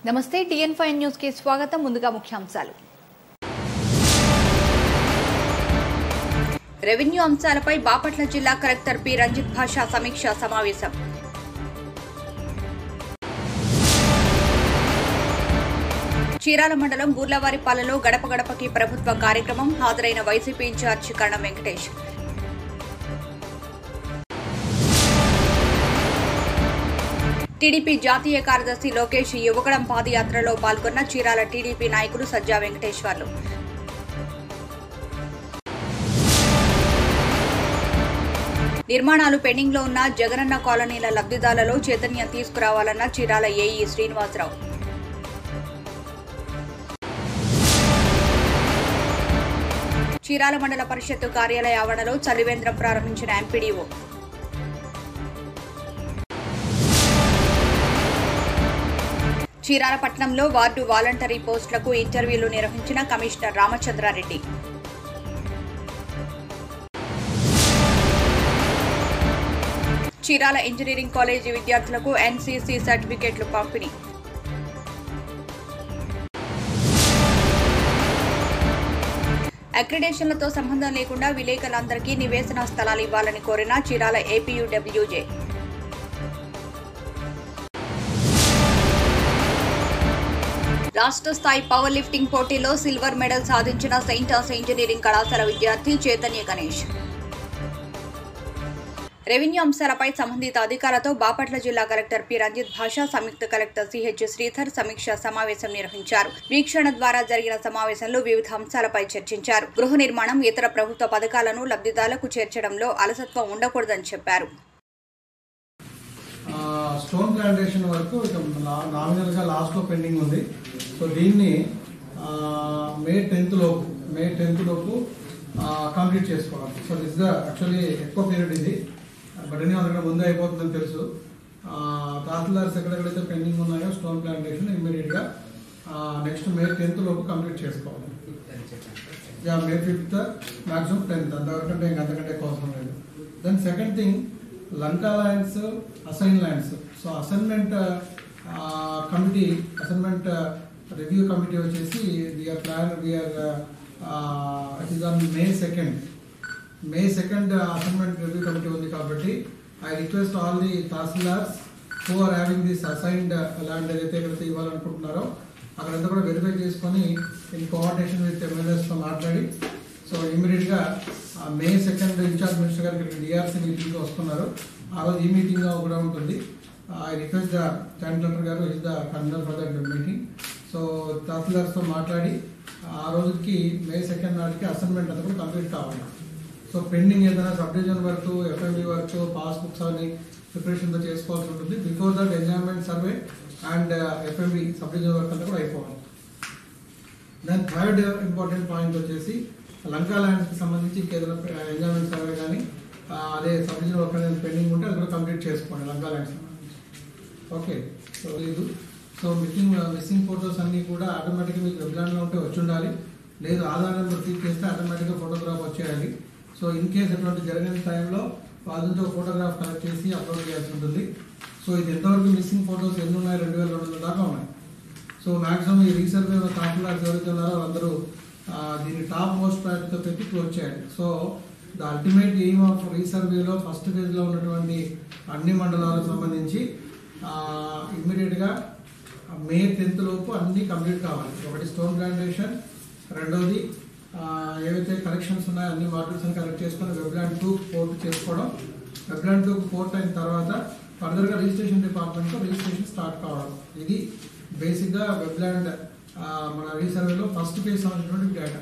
నమస్తే TN five news కి స్వాగతం ముందుగా ముఖ్యాంశాలు రెవెన్యూ అంశాలపై బాపట్ల జిల్లా కలెక్టర్ పి రంజిత్ భాషా సమీక్ష సమావేశం చీరాల మండలం బూర్లవారిపాలెంలో గడప గడపకి ప్రభుత్వ కార్యక్రమం హాజరైన వైసీపీ ఇన్ఛార్జి కరణం వెంకటేష్ టీడీపీ జాతీయ కార్యదర్శి లోకేష్ యువగడం పాదయాత్రలో పాల్గొన్న చీరాల టీడీపీ నాయకులు సజ్జా వెంకటేశ్వర్లు నిర్మాణాలు పెండింగ్ లో ఉన్న జగనన్న కాలనీల లబ్ధిదారులలో చైతన్యం తీసుకురావాలన్న చీరాల ఏఈ శ్రీనివాసరావు చీరాల మండల పరిషత్తు కార్యాలయ ఆవరణలో చలివేంద్రం ప్రారంభించిన ఎంపీడీఓ చీరాల పట్టణంలో వార్డు వాలంటరీ పోస్టులకు ఇంటర్వ్యూలు నిర్వహించిన commissioner Ramachandrareddy Chirala engineering college విద్యార్థులకు ఎన్సీసీ సర్టిఫికెట్లు పంపిణీ అక్రిడేషన్లతో సంబంధం లేకుండా విలేకరులందరికీ నివేశన స్థలాలు ఇవ్వాలని కోరిన చీరాల ఏపీయూడబ్ల్యూజే రాష్ట్ర స్థాయి పవర్ లిఫ్టింగ్ పోటీలో సిల్వర్ మెడల్ సాధించిన సెయింట్ ఆస్ ఇంజనీరింగ్ కళాశాల విద్యార్థి చైతన్య గణేష్ రెవెన్యూ అంశాలపై సంబంధిత అధికారులతో బాపట్ల జిల్లా కలెక్టర్ పి రంజిత్ భాష సంయుక్త కలెక్టర్ సిహెచ్ శ్రీధర్ సమీక్ష సమావేశం నిర్వహించారు వీక్షణ ద్వారా జరిగిన సమావేశంలో వివిధ అంశాలపై చర్చించారు గృహ నిర్మాణం ఇతర ప్రభుత్వ పథకాలను లబ్ధిదారులకు చేర్చడంలో అలసత్వం ఉండకూడదని చెప్పారు ఆ, స్టోన్ ప్లాంటేషన్ వరకు ఇక నా- నామినల్గా లాస్ట్లో పెండింగ్ ఉంది సో దీన్ని ఆ, మే టెన్త్ లోపు మే టెన్త్ లోపు ఆ, కంప్లీట్ చేసుకోవాలి సో దిస్ ద యాక్చువల్లీ ఎక్కువ పీరియడ్ ఇది బట్ ఎనీ అక్కడ ముందే అయిపోతుందని తెలుసు ఆ, తహసీల్దార్స్ ఎక్కడెక్కడైతే పెండింగ్ ఉన్నాయో స్టోన్ ప్లాంటేషన్ ఇమ్మీడియట్గా నెక్స్ట్ మే టెన్త్ లోపు కంప్లీట్ చేసుకోవాలి yeah May fifth maximum tenth అంతవరకు అంటే ఇంకా అంతకంటే ఎక్కువ అవసరం లేదు then second thing lanka lands assign lands so assignment committee assignment review committee వచ్చేసి we're plan we're it is on May second May second assignment review committee ఉంది కాబట్టి I request all the tahsildars who are having this assigned land ఏదైతే ఎక్కడైతే ఇవ్వాలనుకుంటున్నారో అక్కడంతా కూడా verify చేసుకొని in coordination with ఎమ్మెల్యేస్తో మాట్లాడి so ఇమీడియట్గా మే సెకండ్ ఇన్ఛార్జ్ మినిస్టర్ గారికి ఇక్కడ డిఆర్సీ మీటింగ్ వస్తున్నారు ఆ రోజు ఈ మీటింగ్ కూడా ఉంటుంది I request the joint collector గారు is the convener for that meeting so తహసీల్దార్స్తో మాట్లాడి ఆ రోజుకి మే సెకండ్ నాటికి అసైన్మెంట్ అంతా కూడా కంప్లీట్ కావాలి సో పెండింగ్ ఏదైనా sub division work FMD work pass books అవన్నీ ప్రిపరేషన్తో చేసుకోవాల్సి ఉంటుంది before that enjoyment survey and FMD sub division work అంతా కూడా అయిపోవాలి దాని థర్డ్ ఇంపార్టెంట్ పాయింట్ వచ్చేసి లంకా ల్యాండ్స్కి సంబంధించి ఇంకేదైనా ఎంజాయ్మెంట్ సర్వే కానీ అదే సబ్ డివిజన్ వర్క్ అనేది పెండింగ్ ఉంటే అది కూడా కంప్లీట్ చేసుకోండి లంకా ల్యాండ్స్ సంబంధించి ఓకే సో లేదు సో మిస్సింగ్ మిస్సింగ్ ఫోటోస్ అన్నీ కూడా ఆటోమేటిక్గా మీకు వెబ్లాండ్లో ఉంటే వచ్చి ఉండాలి లేదు ఆధార్ నెంబర్ క్లిక్ చేస్తే ఆటోమేటిక్గా ఫోటోగ్రాఫ్ వచ్చేయాలి సో ఇన్ కేస్ అటువంటి జరిగిన టైంలో వాళ్ళ నుంచి ఒక ఫోటోగ్రాఫ్ కలెక్ట్ చేసి అప్లోడ్ చేయాల్సి ఉంటుంది సో ఇది ఎంతవరకు మిస్సింగ్ ఫోటోస్ ఎన్ని ఉన్నాయి రెండు వేల రెండు వందల దాకా ఉన్నాయి సో మాక్సిమం ఈ రీసర్వే కాంట్రాక్ట్ ఎవరైతే ఉన్నారో అందరూ ఆ, దీన్ని టాప్ మోస్ట్ ప్రయారిటీతో పెట్టి క్లోజ్ చేయాలి so the ultimate aim of రీసర్వేలో ఫస్ట్ ఫేజ్లో ఉన్నటువంటి అన్ని మండలాలకు సంబంధించి ఇమ్మీడియట్గా మే టెన్త్ లోపు అన్ని కంప్లీట్ కావాలి ఒకటి స్టోన్ ప్లాంటేషన్ రెండోది ఆ, ఏవైతే కలెక్షన్స్ ఉన్నాయో అన్ని మాడ్యూల్స్ అని కలెక్ట్ చేసుకొని వెబ్లాండ్ టూ పోర్ట్ చేసుకోవడం వెబ్లాండ్ టూ పోర్ట్ అయిన తర్వాత ఫర్దర్గా రిజిస్ట్రేషన్ డిపార్ట్మెంట్తో రిజిస్ట్రేషన్ స్టార్ట్ కావడం ఇది బేసిక్గా వెబ్లాండ్ ఆ, మన రీసర్వేలో ఫస్ట్ ఫేజ్ సంబంధించినటువంటి data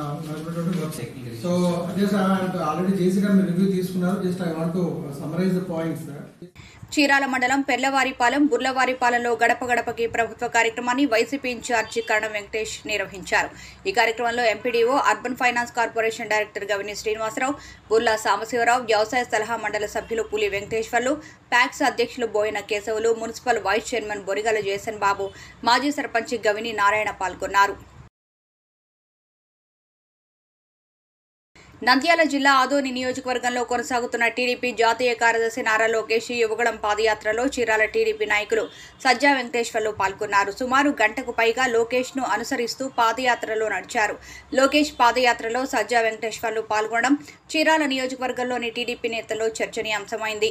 so just already JC గారు మీరు రివ్యూ తీసుకున్నారు just I want to summarise the points Chirala మండలం పెర్లవారిపాలెం బుర్లవారిపాలెంలో గడప గడపకి ప్రభుత్వ కార్యక్రమాన్ని వైసీపీ ఇన్ఛార్జి కరణం వెంకటేష్ నిర్వహించారు ఈ కార్యక్రమంలో MPDO urban finance corporation director Gavini Srinivasarao Burla Sambasivarao వ్యవసాయ సలహా మండలి సభ్యులు పులి వెంకటేశ్వర్లు ప్యాక్స్ అధ్యక్షులు Boina Kesavulu municipal vice chairman Borigala Jayason Babu మాజీ సర్పంచ్ గవిని నారాయణ పాల్గొన్నారు నంద్యాల జిల్లా ఆదోని నియోజకవర్గంలో కొనసాగుతున్న టీడీపీ జాతీయ కార్యదర్శి నారా లోకేష్ యువగళం పాదయాత్రలో చీరాల టీడీపీ నాయకులు సజ్జా వెంకటేశ్వర్లు పాల్గొన్నారు సుమారు గంటకు పైగా లోకేష్ ను అనుసరిస్తూ పాదయాత్రలో నడిచారు లోకేష్ పాదయాత్రలో సజ్జా వెంకటేశ్వర్లు పాల్గొనడం చీరాల నియోజకవర్గంలోని టీడీపీ నేతల్లో చర్చనీయాంశమైంది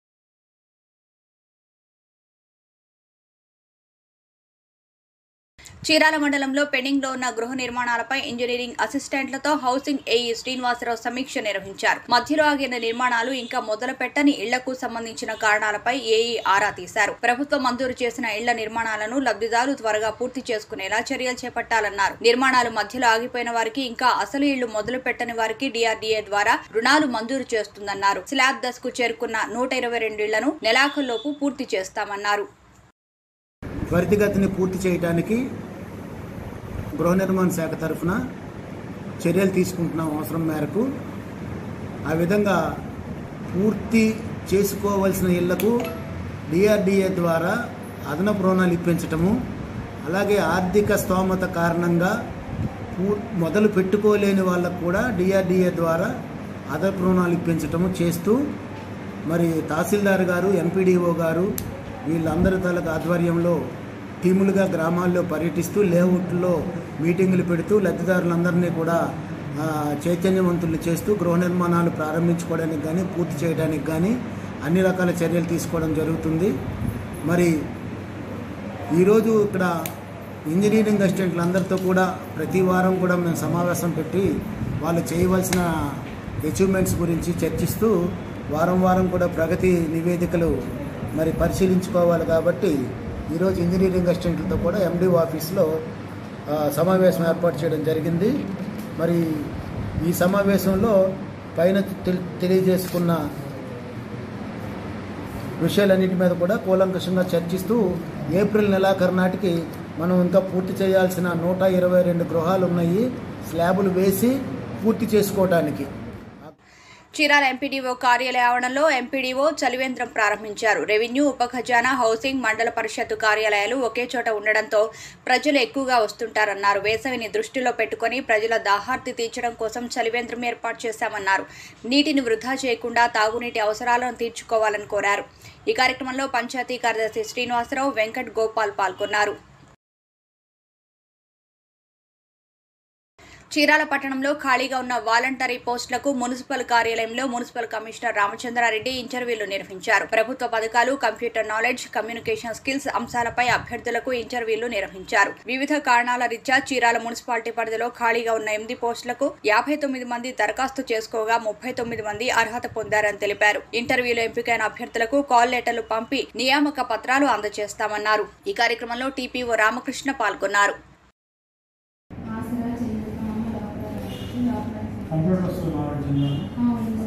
చీరాల మండలంలో పెండింగ్ లో ఉన్న గృహ నిర్మాణాలపై ఇంజనీరింగ్ అసిస్టెంట్లతో హౌసింగ్ ఏఈ శ్రీనివాసరావు సమీక్ష నిర్వహించారు మధ్యలో ఆగిన నిర్మాణాలు ఇంకా మొదలు పెట్టని ఇళ్లకు సంబంధించిన కారణాలపై ఏఈ ఆరా తీశారు ప్రభుత్వం మంజూరు చేసిన ఇళ్ల నిర్మాణాలను లబ్ధిదారులు త్వరగా పూర్తి చేసుకునేలా చర్యలు చేపట్టాలన్నారు నిర్మాణాలు మధ్యలో ఆగిపోయిన వారికి ఇంకా అసలు ఇళ్లు మొదలు పెట్టని వారికి డిఆర్డీఏ ద్వారా రుణాలు మంజూరు చేస్తుందన్నారు స్లాబ్ దశకు చేరుకున్న నూట ఇరవై రెండు ఇళ్లను నెలాఖరులోపు పూర్తి చేస్తామన్నారు త్వరితగతిని పూర్తి చేయడానికి గృహ నిర్మాణ శాఖ తరఫున చర్యలు తీసుకుంటున్నాం అవసరం మేరకు ఆ విధంగా పూర్తి చేసుకోవలసిన ఇళ్లకు డిఆర్డిఏ ద్వారా అదనపు రుణాలు ఇప్పించటము అలాగే ఆర్థిక స్తోమత కారణంగా పూ- మొదలు పెట్టుకోలేని వాళ్ళకు కూడా డిఆర్డిఏ ద్వారా అదనపు రుణాలు ఇప్పించటము చేస్తూ మరి తహసీల్దార్ గారు ఎంపీడీఓ గారు వీళ్ళందరి తాలూకు ఆధ్వర్యంలో టీములుగా గ్రామాల్లో పర్యటిస్తూ లేఅవుట్లో మీటింగులు పెడుతూ లబ్ధిదారులందరినీ కూడా ఆ, చైతన్యవంతులు చేస్తూ గృహ నిర్మాణాలు ప్రారంభించుకోవడానికి కానీ పూర్తి చేయడానికి కానీ అన్ని రకాల చర్యలు తీసుకోవడం జరుగుతుంది మరి ఈరోజు ఇక్కడ ఇంజనీరింగ్ అసిస్టెంట్లందరితో కూడా ప్రతి వారం కూడా మేము సమావేశం పెట్టి వాళ్ళు చేయవలసిన అచీవ్మెంట్స్ గురించి చర్చిస్తూ వారం వారం కూడా ప్రగతి నివేదికలు మరి పరిశీలించుకోవాలి కాబట్టి ఈరోజు ఇంజనీరింగ్ అసిస్టెంట్లతో కూడా ఎండి ఆఫీస్లో ఆ, సమావేశం ఏర్పాటు చేయడం జరిగింది మరి ఈ సమావేశంలో పైన తెలి- తెలియజేసుకున్న విషయాలన్నిటి మీద కూడా కూలంకషంగా చర్చిస్తూ ఏప్రిల్ నెలాఖరు నాటికి మనం ఇంకా పూర్తి చేయాల్సిన నూట ఇరవై రెండు గృహాలు ఉన్నాయి స్లాబులు వేసి పూర్తి చేసుకోవడానికి చీరాల ఎంపీడీఓ కార్యాలయ ఆవరణలో ఎంపీడీఓ చలివేంద్రం ప్రారంభించారు రెవెన్యూ ఉప ఖజానా హౌసింగ్ మండల పరిషత్తు కార్యాలయాలు ఒకే చోట ఉండడంతో ప్రజలు ఎక్కువగా వస్తుంటారన్నారు వేసవిని దృష్టిలో పెట్టుకుని ప్రజల దాహార్తి తీర్చడం కోసం చలివేంద్రం ఏర్పాటు చేశామన్నారు నీటిని వృధా చేయకుండా తాగునీటి అవసరాలను తీర్చుకోవాలని కోరారు ఈ కార్యక్రమంలో పంచాయతీ కార్యదర్శి శ్రీనివాసరావు వెంకట్ గోపాల్ పాల్గొన్నారు చీరాల పట్టణంలో ఖాళీగా ఉన్న వాలంటరీ పోస్టులకు మున్సిపల్ కార్యాలయంలో మున్సిపల్ కమిషనర్ రామచంద్రారెడ్డి ఇంటర్వ్యూలు నిర్వహించారు ప్రభుత్వ పథకాలు కంప్యూటర్ నాలెడ్జ్ కమ్యూనికేషన్ స్కిల్స్ అంశాలపై అభ్యర్థులకు ఇంటర్వ్యూలు నిర్వహించారు వివిధ కారణాల రీత్యా చీరాల మున్సిపాలిటీ పరిధిలో ఖాళీగా ఉన్న ఎనిమిది పోస్టులకు యాభై తొమ్మిది మంది దరఖాస్తు చేసుకోగా ముప్పై తొమ్మిది మంది అర్హత పొందారని తెలిపారు ఇంటర్వ్యూలో ఎంపికైన అభ్యర్థులకు కాల్ లెటర్లు పంపి నియామక పత్రాలు అందజేస్తామన్నారు ఈ కార్యక్రమంలో టీపీఓ రామకృష్ణ పాల్గొన్నారు ఆసరా చేయుతున్నాము లోపల కంప్యూటర్స్ నాలెడ్జ్ ఉందా? అవును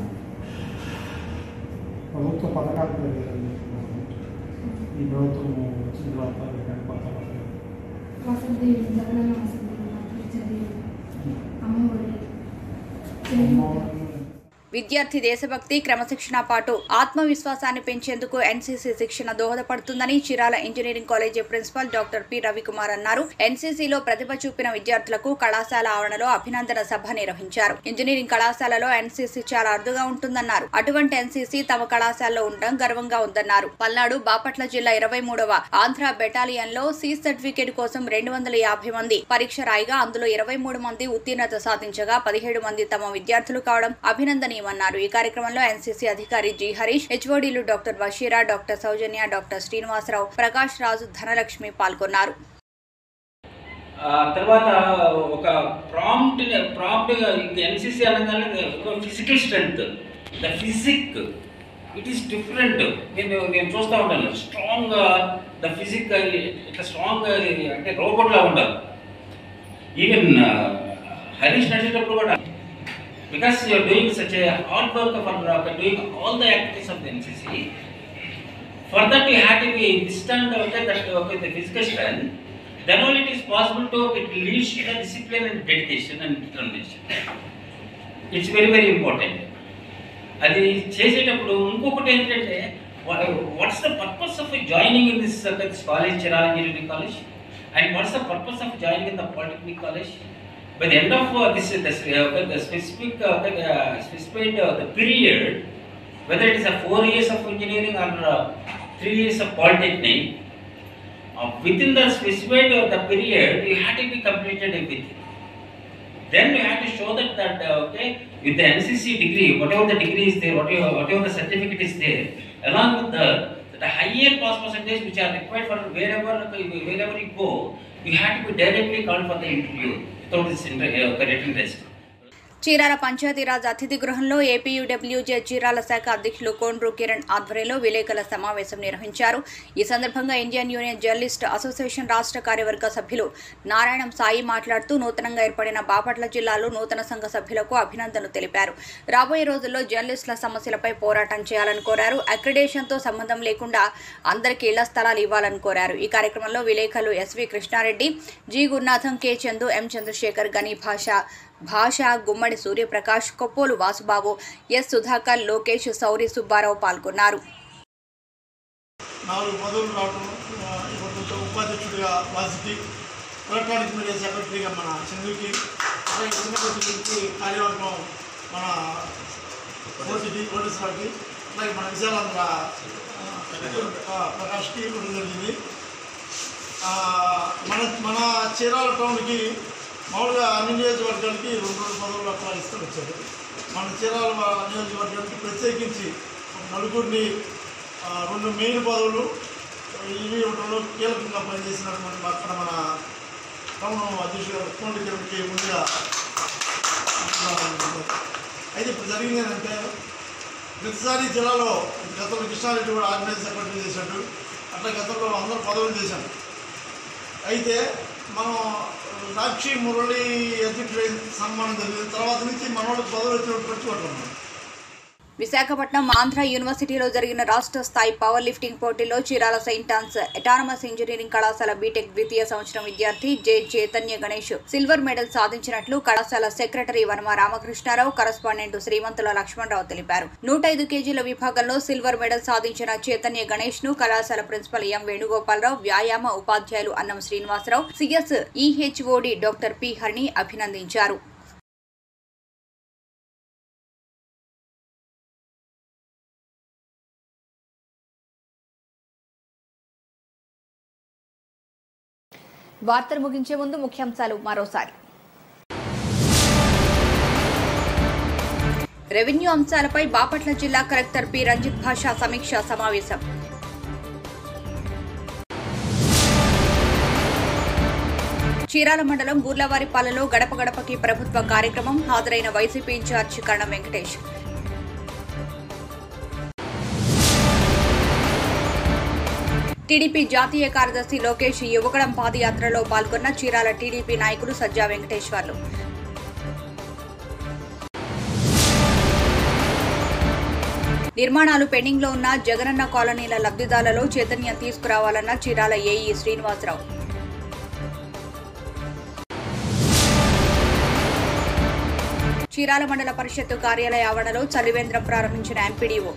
ప్రభుత్వ పథకాలు పెరిగాయి ఈ ప్రభుత్వం వచ్చిన తర్వాత కానీ కొత్త పథకాలు. వసతి జగనన్న వసతి మాతృ చదివి అమ్మఒడి చేయూత విద్యార్థి దేశభక్తి క్రమశిక్షణ పాటు ఆత్మవిశ్వాసాన్ని పెంచేందుకు ఎన్సీసీ శిక్షణ దోహదపడుతుందని Chirala engineering college principal doctor P Ravikumar అన్నారు ఎన్సీసీలో ప్రతిభ చూపిన విద్యార్థులకు కళాశాల ఆవరణలో అభినందన సభ నిర్వహించారు ఇంజనీరింగ్ కళాశాలలో ఎన్సీసీ చాలా అరుదుగా ఉంటుందన్నారు అటువంటి ఎన్సీసీ తమ కళాశాలలో ఉండడం గర్వంగా ఉందన్నారు పల్నాడు బాపట్ల జిల్లా ఇరవై మూడవ ఆంధ్ర బెటాలియన్ లో సి సర్టిఫికేట్ కోసం రెండు వందల యాభై మంది పరీక్ష రాయగా అందులో ఇరవై మూడు మంది ఉత్తీర్ణత సాధించగా పదిహేడు మంది తమ విద్యార్థులు కావడం అభినందనీయమన్నారు ఈ కార్యక్రమంలో ఎన్సీసీ అధికారి జి హరీష్ హెచ్ఓడీలు doctor Bashira doctor Soujanya doctor Srinivasarao Prakash Raju Dhanalakshmi పాల్గొన్నారు ఆ తర్వాత ఒక ప్రాంప్ట్ ప్రాంప్ట్ ఎన్సీసీ అనగానే ఒక physical strength the physique it is different నేను నేను చూస్తూ ఉంటాను స్ట్రాంగ్ ద ఫిజిక్ ఇట్లా స్ట్రాంగ్ అంటే రోబోట్లా ఉంటారు ఈవెన్ హరీష్ నడిచేటప్పుడు కూడా because you're doing such a hard work for doing all the activities of the NCC for that you have to be distant okay that okay the physical strength then only it is possible to it leads to the discipline and dedication and determination it's very very important అది చేసేటప్పుడు ఇంకొకటి ఏంటంటే what's the purpose of joining in this this college Chirala engineering college and what's the purpose of joining in the polytechnic college by the end of uh, this, this uh, the specific uh, the, uh, specified uh, the period, whether it is a four years of engineering or uh, three years of polytechnic, uh, within the specified uh, the period, you had to be completed everything. Then you have to show that that uh, okay with the NCC degree, whatever the degree is there, whatever whatever the certificate is there, along with the the higher pass percentage which are required for wherever wherever you go, you have to be directly called for the interview without this inter, uh, written test. Chirala Panchayatiraj అతిథి గృహంలో APUWJ Chirala శాఖ అధ్యక్షులు కోండ్రు కిరణ్ ఆధ్వర్యంలో విలేకరుల సమావేశం నిర్వహించారు ఈ సందర్భంగా ఇండియన్ యూనియన్ జర్నలిస్ట్ అసోసియేషన్ రాష్ట్ర కార్యవర్గ సభ్యులు నారాయణం సాయి మాట్లాడుతూ నూతనంగా ఏర్పడిన బాపట్ల జిల్లాలో నూతన సంఘ సభ్యులకు అభినందనలు తెలిపారు రాబోయే రోజుల్లో జర్నలిస్టుల సమస్యలపై పోరాటం చేయాలని కోరారు అక్రిడేషన్తో సంబంధం లేకుండా అందరికీ ఇళ్ల స్థలాలు ఇవ్వాలని కోరారు ఈ కార్యక్రమంలో విలేకరులు SV Krishnareddy G Gurunatham K Chandu M Chandrasekhar Gani Basha Basha Gummadi Suryaprakash Koppolu Vasubabu S Sudhakar Lokesh Souri Subbarao పాల్గొన్నారు నాలుగు పదవులు రావడం ఆ, ఇప్పుడు కొంచెం ఉపాధ్యక్షుడిగా వాసికి ఎలక్ట్రానిక్ మీడియా సెక్రటరీగా మన చంద్రుకి అలాగే చిన్నపతి గురించి కార్యవర్గం మన ఓటీటీ ఓటీసీకి అలాగే మన విశాలాంధ్ర ఆ, ప్రకాష్కి ఇవ్వడం జరిగింది ఆ, మన మన చీరాల టౌన్కి మామూలుగా అన్ని నియోజకవర్గాలకి రెండు రెండు పదవులు అట్లా ఇస్తూ వచ్చారు మన చీరాల నియోజకవర్గానికి ప్రత్యేకించి ఒక నలుగురిని ఆ, రెండు మెయిన్ పదవులు ఇవి ఇవ్వడంలో కీలకంగా పనిచేసినటువంటి అక్కడ మన టౌన్ అధ్యక్షుడు కోండి కిరణ్కి ముందుగా అయితే ఇప్పుడు జరిగింది ఏంటంటే ప్రతిసారి జిల్లాలో గతంలో కృష్ణారెడ్డి కూడా ఆర్గనైజ్ సెక్రటరీ చేశాడు అట్లా గతంలో అందరూ పదవులు చేశాను అయితే మనం సాక్షి మురళి అధ్యక్షుడు సన్మానం జరిగింది తర్వాత నుంచి మనోళ్ళకి పదవులు వచ్చినప్పుడు పెట్టుకుంటున్నాం విశాఖపట్నం ఆంధ్ర యూనివర్సిటీలో జరిగిన రాష్ట్ర స్థాయి పవర్ లిఫ్టింగ్ పోటీలో Chirala Saint Ann's autonomous engineering కళాశాల బీటెక్ ద్వితీయ సంవత్సరం విద్యార్థి J Chaitanya Ganesh silver medal సాధించినట్లు కళాశాల సెక్రటరీ వనమ రామకృష్ణారావు కరస్పాండెంట్ శ్రీమంతుల లక్ష్మణరావు తెలిపారు నూట ఐదు కేజీల విభాగంలో సిల్వర్ మెడల్ సాధించిన చైతన్య గణేష్ ను కళాశాల ప్రిన్సిపల్ ఎం వేణుగోపాలరావు వ్యాయామ ఉపాధ్యాయులు Annam Srinivasarao CS E HOD doctor P హరిని అభినందించారు వార్తలు ముగించే ముందు ముఖ్యాంశాలు మరోసారి రెవెన్యూ అంశాలపై బాపట్ల జిల్లా కలెక్టర్ పి రంజిత్ భాషా సమీక్ష సమావేశం చీరాల మండలం బూర్లవారిపాలెంలో గడప గడపకి ప్రభుత్వ కార్యక్రమం హాజరైన వైసీపీ ఇన్ఛార్జ్ కరణం వెంకటేష్ టీడీపీ జాతీయ కార్యదర్శి లోకేష్ యువగడం పాదయాత్రలో పాల్గొన్న చీరాల టీడీపీ నాయకులు సజ్జా వెంకటేశ్వర్లు నిర్మాణాలు పెండింగ్ లో ఉన్న జగనన్న కాలనీల లబ్ధిదారులలో చైతన్యం తీసుకురావాలన్న చీరాల ఏఈ శ్రీనివాసరావు చీరాల మండల పరిషత్తు కార్యాలయ ఆవరణలో చలివేంద్రం ప్రారంభించిన ఎంపీడీఓ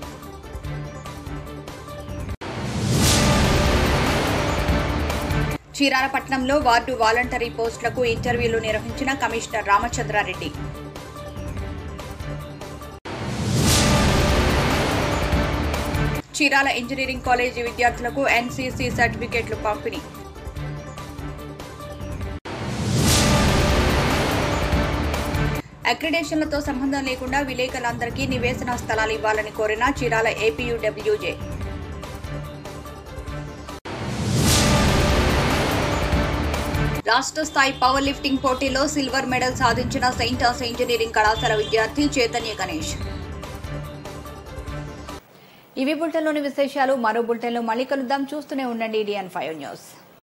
చీరాల పట్టణంలో వార్డు వాలంటరీ పోస్టులకు ఇంటర్వ్యూలు నిర్వహించిన commissioner Ramachandrareddy Chirala engineering college విద్యార్థులకు ఎన్సీసీ సర్టిఫికేట్లు పంపిణీ అక్రిడేషన్లతో సంబంధం లేకుండా విలేకరులందరికీ నివేశన స్థలాలు ఇవ్వాలని కోరిన చీరాల ఏపీయూడబ్ల్యూజే రాష్ట్ర స్థాయి పవర్ లిఫ్టింగ్ పోటీలో సిల్వర్ మెడల్ సాధించిన సెయింట్ ఆన్స్ ఇంజనీరింగ్ కళాశాల విద్యార్థి చైతన్య గణేష్ ఇవి బులెటిన్లోని విశేషాలు మరో బులెటిన్లో మళ్ళీ కలుద్దాం చూస్తూనే ఉండండి డిఎన్ ఫైవ్ న్యూస్